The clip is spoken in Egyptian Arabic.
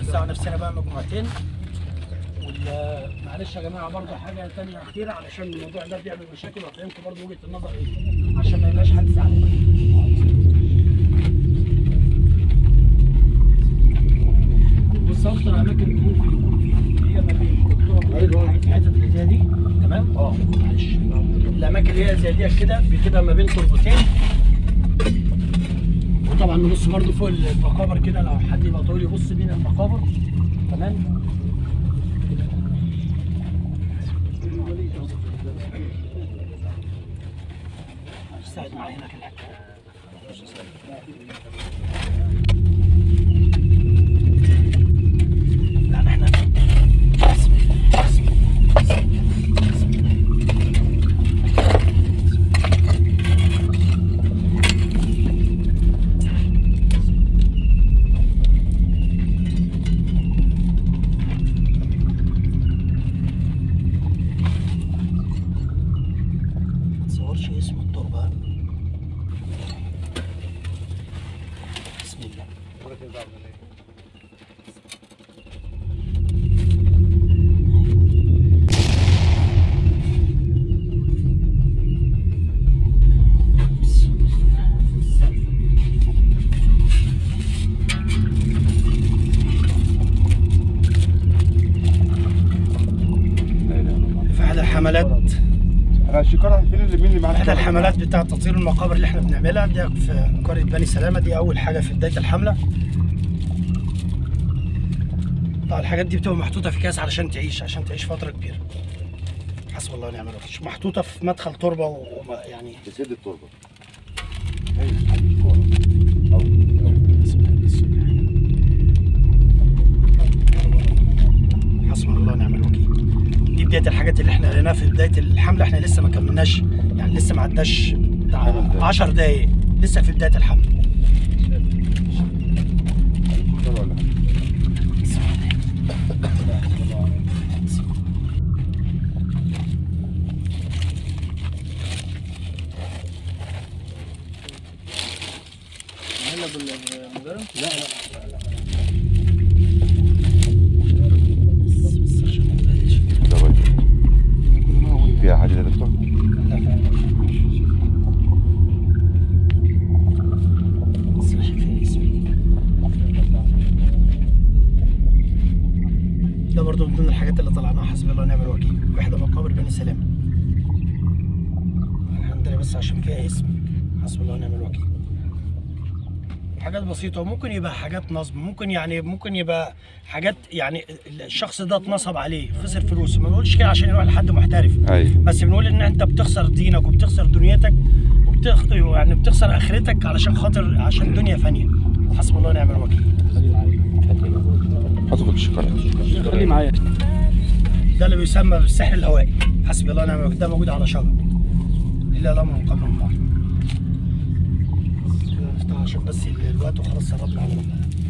نوزع نفسنا بقى مجموعتين وال- معلش يا جماعه برضه حاجه ثانيه اخيره علشان الموضوع ده بيعمل مشاكل وافهمكم برضه وجهه النظر ايه عشان ما يبقاش حد زعلان بص اكتر اماكن اللي ممكن يكون فيه هي ما بين الطرق الحتت اللي زي دي تمام اه معلش الاماكن اللي هي زي دي كده بتبقى ما بين تربتين وطبعا نبص برضو فوق المقابر كده لو حد يبقى طويل يبص بين المقابر تمام ساعد معايا هناك الحاج لا احنا بسم الله بسم الله بسم الله بسم الله ما تصورش اسم التربة بسم الله في احد الحملات انا الشكاره فين اللي مين اللي معانا احدى الحملات بتاعه تطهير المقابر اللي احنا بنعملها دي في قريه بني سلامه دي اول حاجه في بدايه الحمله طبعا الحاجات دي بتبقى محطوطه في كاس علشان تعيش عشان تعيش فتره كبيره حسب الله ونعم الوكيل مش محطوطه في مدخل تربه ويعني تسد التربه حسبنا الله ونعم الوكيل دي بدايه الحاجات اللي احنا لقيناها في بدايه الحمله احنا لسه ما كملناش يعني لسه ما عداش بتاع خمس دقايق. 10 دقايق لسه في بدايه الحمله فيها حاجه يا دكتور ده برضه من ضمن الحاجات اللي طلعناها حسبي الله ونعم الوكيل وحده مقابر بني سلام عندنا بس عشان فيها اسم حسبي الله ونعم الوكيل حاجات بسيطة وممكن يبقى حاجات نصب ممكن يعني ممكن يبقى حاجات يعني الشخص ده اتنصب عليه خسر فلوس ما بقولش كده عشان يروح لحد محترف ايوه بس بنقول ان انت بتخسر دينك وبتخسر دنيتك وبتخ... يعني بتخسر اخرتك علشان خاطر عشان دنيا فانية حسبي الله ونعم الوكيل حطوا في الشكاره خليه معايا ده اللي بيسمى بالسحر الهوائي حسبي الله ونعم الوكيل ده موجود على شجر الا الامر من قبل من بعد كده نفتح عشان بس الوقت وخلاص قربنا على